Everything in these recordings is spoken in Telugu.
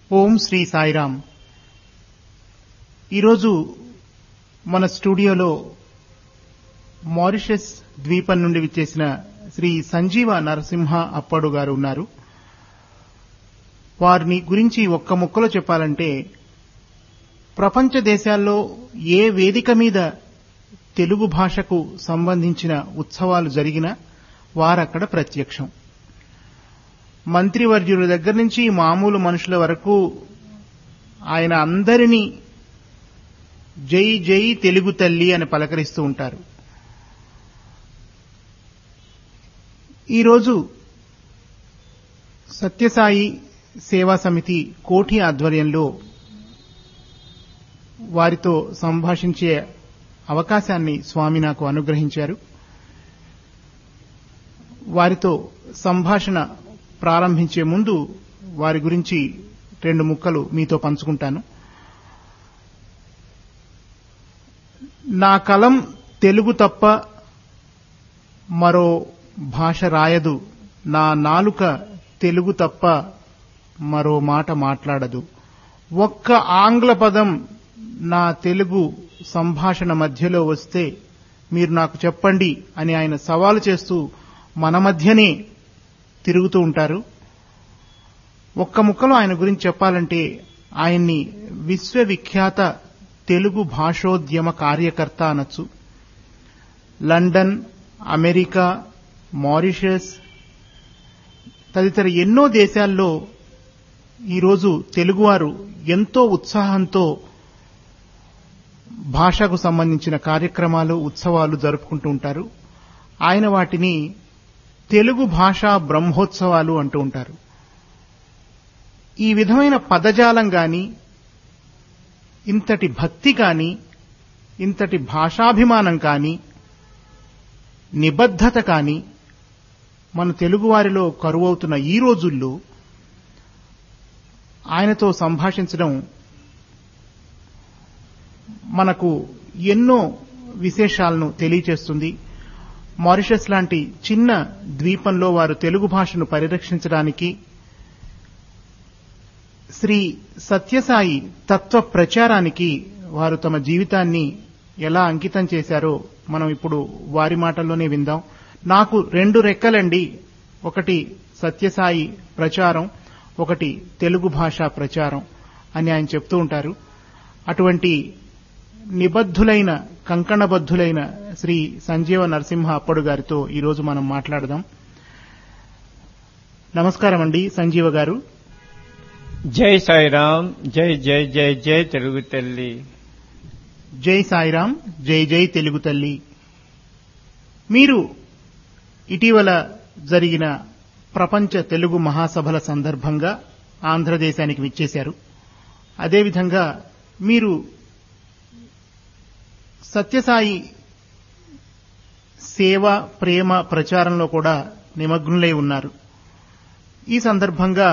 ఓం శ్రీ సాయిరామ్ ఈరోజు మన స్టూడియోలో మారిషస్ ద్వీపం నుండి విచ్చేసిన శ్రీ సంజీవ నరసింహ అప్పడు గారు ఉన్నారు వారిని గురించి ఒక్క ముక్కలో చెప్పాలంటే ప్రపంచ దేశాల్లో ఏ వేదిక మీద తెలుగు భాషకు సంబంధించిన ఉత్సవాలు జరిగినా వారక్కడ ప్రత్యక్షం మంత్రివర్యుల దగ్గర నుంచి మామూలు మనుషుల వరకు ఆయన అందరినీ జై జై తెలుగు తల్లి అని పలకరిస్తూ ఉంటారు ఈరోజు సత్యసాయి సేవా సమితి కోఠి ఆధ్వర్యంలో వారితో సంభాషించే అవకాశాన్ని స్వామి నాకు అనుగ్రహించారు వారితో సంభాషణ ప్రారంభించే ముందు వారి గురించి రెండు ముక్కలు మీతో పంచుకుంటాను నా కలం తెలుగు తప్ప మరో భాష రాయదు నా నాలుక తెలుగు తప్ప మరో మాట మాట్లాడదు ఒక్క ఆంగ్ల పదం నా తెలుగు సంభాషణ మధ్యలో వస్తే మీరు నాకు చెప్పండి అని ఆయన సవాలు చేస్తూ మన మధ్యనే తిరుగుతూ ఉంటారు ఒక్క ముక్కలో ఆయన గురించి చెప్పాలంటే ఆయన్ని విశ్వవిఖ్యాత తెలుగు భాషోద్యమ కార్యకర్త అనొచ్చు లండన్ అమెరికా మారిషస్ తదితర ఎన్నో దేశాల్లో ఈరోజు తెలుగువారు ఎంతో ఉత్సాహంతో భాషకు సంబంధించిన కార్యక్రమాలు ఉత్సవాలు జరుపుకుంటూ ఉంటారు ఆయన వాటిని తెలుగు భాషా బ్రహ్మోత్సవాలు అంటూ ఉంటారు ఈ విధమైన పదజాలం గాని ఇంతటి భక్తి కాని ఇంతటి భాషాభిమానం కాని నిబద్ధత కాని మన తెలుగువారిలో కరువవుతున్న ఈ రోజుల్లో ఆయనతో సంభాషించడం మనకు ఎన్నో విశేషాలను తెలియచేస్తుంది మారిషస్ లాంటి చిన్న ద్వీపంలో వారు తెలుగు భాషను పరిరక్షించడానికి శ్రీ సత్యసాయి తత్వ ప్రచారానికి వారు తమ జీవితాన్ని ఎలా అంకితం చేశారో మనం ఇప్పుడు వారి మాటల్లోనే విందాం నాకు రెండు రెక్కలండి ఒకటి సత్యసాయి ప్రచారం ఒకటి తెలుగు భాష ప్రచారం అని ఆయన చెప్తూ ఉంటారు అటువంటి నిబద్ధులైన కంకణబద్ధులైన శ్రీ సంజీవ నరసింహ అప్పడు గారితో ఈరోజు మనం మాట్లాడదాం నమస్కారం అండి సంజీవ గారు జై సాయిరామ్ జై జై జై జై తెలుగు తల్లి జై సాయిరాం జై జై తెలుగు తల్లి మీరు ఇటీవల జరిగిన ప్రపంచ తెలుగు మహాసభల సందర్భంగా ఆంధ్రదేశానికి విచ్చేశారు అదేవిధంగా మీరు సత్యసాయి సేవ ప్రేమ ప్రచారంలో కూడా నిమగ్నులై ఉన్నారు ఈ సందర్భంగా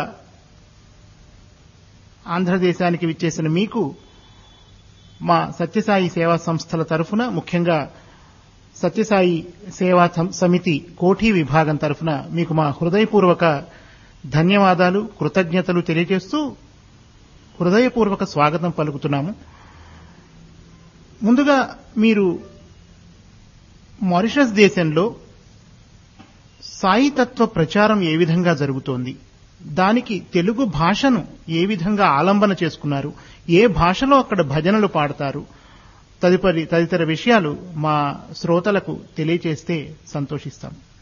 ఆంధ్రదేశానికి విచ్చేసిన మీకు మా సత్యసాయి సేవా సంస్థల తరఫున ముఖ్యంగా సత్యసాయి సేవా సమితి కోఠీ విభాగం తరఫున మీకు మా హృదయపూర్వక ధన్యవాదాలు కృతజ్ఞతలు తెలియజేస్తూ హృదయపూర్వక స్వాగతం పలుకుతున్నాము ముందుగా మీరు మారిషస్ దేశంలో సాయితత్వ ప్రచారం ఏ విధంగా జరుగుతోంది దానికి తెలుగు భాషను ఏ విధంగా ఆలంబన చేసుకున్నారు ఏ భాషలో అక్కడ భజనలు పాడతారు తదుపరి తదితర విషయాలు మా శ్రోతలకు తెలియచేస్తే సంతోషిస్తాం